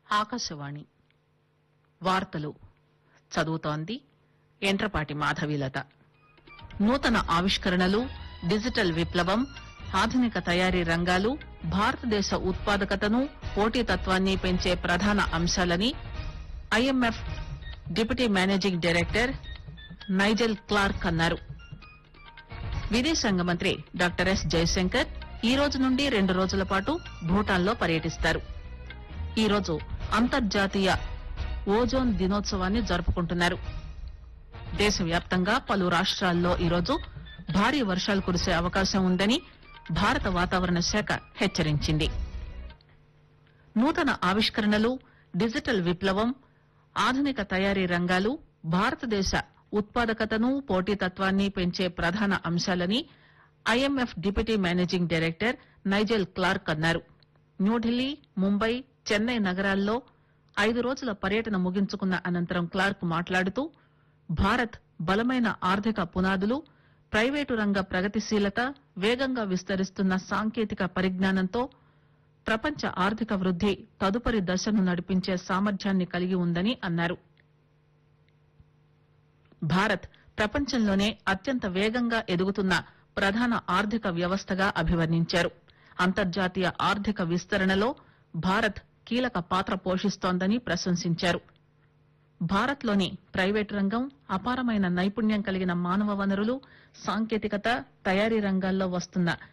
ఆకాశవాణి వార్తలు చదువుతోంది ఎంట్రపాటి మాధవీలత నూతన ఆవిష్కరణలు డిజిటల్ విప్లవం ఆధునిక తయారీ రంగాలు భారతదేశ ఉత్పాదకతను పోటీతత్వాన్ని పెంచే ప్రధాన అంశాలని IMF deputy managing director Nigel Clarke అన్నారు విదేశాంగ మంత్రి డాక్టర్ ఎస్ జయశంకర్ ఈ రోజు నుండి రెండు రోజుల పాటు భూటాన్లో పర్యటిస్తారు ఈ రోజు అంతర్జాతీయ ఓజోన్ దినోత్సవాన్ని జరుపుకుంటున్నారు దేశవ్యాప్తంగా పలు రాష్ట్రాల్లో ఈరోజు భారీ వర్షాలు కురిసే అవకాశం ఉందని భారత వాతావరణ శాఖ హెచ్చరించింది నూతన ఆవిష్కరణలు డిజిటల్ విప్లవం ఆధునిక తయారీ రంగాలు భారతదేశ ఉత్పాదకతను పోటీతత్వాన్ని పెంచే ప్రధాన అంశాలని IMF deputy managing director Nigel Clarke అన్నారు న్యూఢిల్లీ ముంబై చెన్నై నగరాల్లో ఐదు రోజుల పర్యటన ముగించుకున్న అనంతరం క్లార్క్ మాట్లాడుతూ భారత్ బలమైన ఆర్థిక పునాదులు ప్రైవేటు రంగ ప్రగతిశీలత వేగంగా విస్తరిస్తున్న సాంకేతిక పరిజ్ఞానంతో ప్రపంచ ఆర్థిక వృద్ది తదుపరి దశను నడిపించే సామర్థ్యాన్ని కలిగి ఉందని అన్నారు భారత్ ప్రపంచంలోనే అత్యంత వేగంగా ఎదుగుతున్న ప్రధాన ఆర్థిక వ్యవస్థగా అభివర్ణించారు అంతర్జాతీయ ఆర్థిక విస్తరణలో భారత్ కీలక పాత్ర పోషిస్తోందని ప్రశంసించారు భారత్లోని ప్రైవేటు రంగం అపారమైన నైపుణ్యం కలిగిన మానవ వనరులు సాంకేతికత తయారీ రంగాల్లో వస్తున్న